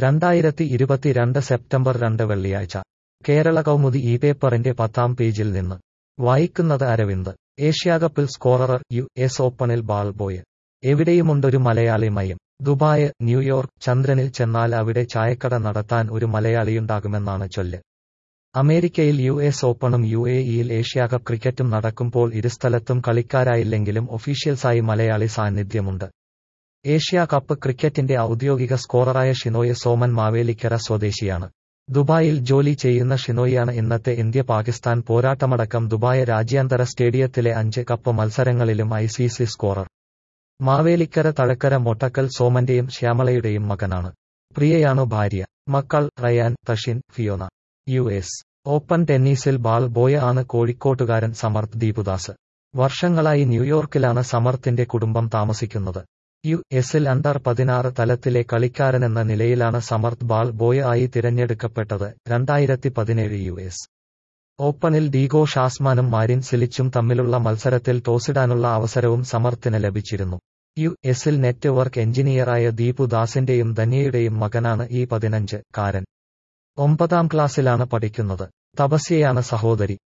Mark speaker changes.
Speaker 1: രണ്ടായിരത്തി ഇരുപത്തിരണ്ട് സെപ്റ്റംബർ രണ്ട് വെള്ളിയാഴ്ച കേരള കൗമുദി ഈ പേപ്പറിന്റെ പത്താം പേജിൽ നിന്ന് വായിക്കുന്നത് അരവിന്ദ് ഏഷ്യാകപ്പിൽ സ്കോറർ യു എസ് ഓപ്പണിൽ ബാൾ ബോയ് എവിടെയുമുണ്ടൊരു മലയാളി മയം ദുബായ് ന്യൂയോർക്ക് ചന്ദ്രനിൽ ചെന്നാൽ അവിടെ ചായക്കട നടത്താൻ ഒരു മലയാളിയുണ്ടാകുമെന്നാണ് ചൊല്ല് അമേരിക്കയിൽ യു എസ് ഓപ്പണും യു എ ഇയിൽ ഏഷ്യാകപ്പ് ക്രിക്കറ്റും നടക്കുമ്പോൾ ഇരുസ്ഥലത്തും കളിക്കാരായില്ലെങ്കിലും ഒഫീഷ്യൽസായി മലയാളി സാന്നിധ്യമുണ്ട് ഏഷ്യാ കപ്പ് ക്രിക്കറ്റിന്റെ ഔദ്യോഗിക സ്കോററായ ഷിനോയ് സോമൻ മാവേലിക്കര സ്വദേശിയാണ് ദുബായിൽ ജോലി ചെയ്യുന്ന ഷിനോയാണ് ഇന്നത്തെ ഇന്ത്യ പാകിസ്ഥാൻ പോരാട്ടമടക്കം ദുബായ് രാജ്യാന്തര സ്റ്റേഡിയത്തിലെ അഞ്ച് കപ്പ് മത്സരങ്ങളിലും I C C scorer Mavelikkara Thazhakkara Mottakkal സോമന്റെയും ശ്യാമളയുടെയും മകനാണ് പ്രിയയാണു ഭാര്യ മക്കൾ Ryan Tashin Fiona U S open ടെന്നീസിൽ ബാൾ ബോയ് ആണ് കോഴിക്കോട്ടുകാരൻ സമർത്ഥ് ദീപുദാസ് വർഷങ്ങളായി ന്യൂയോർക്കിലാണ് സമർത്ഥിന്റെ കുടുംബം താമസിക്കുന്നത് യു എസിൽ അണ്ടർ പതിനാറ് തലത്തിലെ കളിക്കാരനെന്ന നിലയിലാണ് സമർത്ഥ് ബാൾ ബോയ് ആയി തിരഞ്ഞെടുക്കപ്പെട്ടത് രണ്ടായിരത്തി പതിനേഴ് യു എസ് ഓപ്പണിൽ ഡീഗോ ഷാസ്മാനും മാരിൻ സിലിച്ചും തമ്മിലുള്ള മത്സരത്തിൽ ടോസിടാനുള്ള അവസരവും സമർത്ഥിന് ലഭിച്ചിരുന്നു യു എസിൽ നെറ്റ്വർക്ക് എഞ്ചിനീയറായ ദീപു ദാസിന്റെയും ധന്യയുടെയും മകനാണ് ഈ പതിനഞ്ച് കാരൻ ഒമ്പതാം ക്ലാസ്സിലാണ് പഠിക്കുന്നത് തപസ്യയാണ് സഹോദരി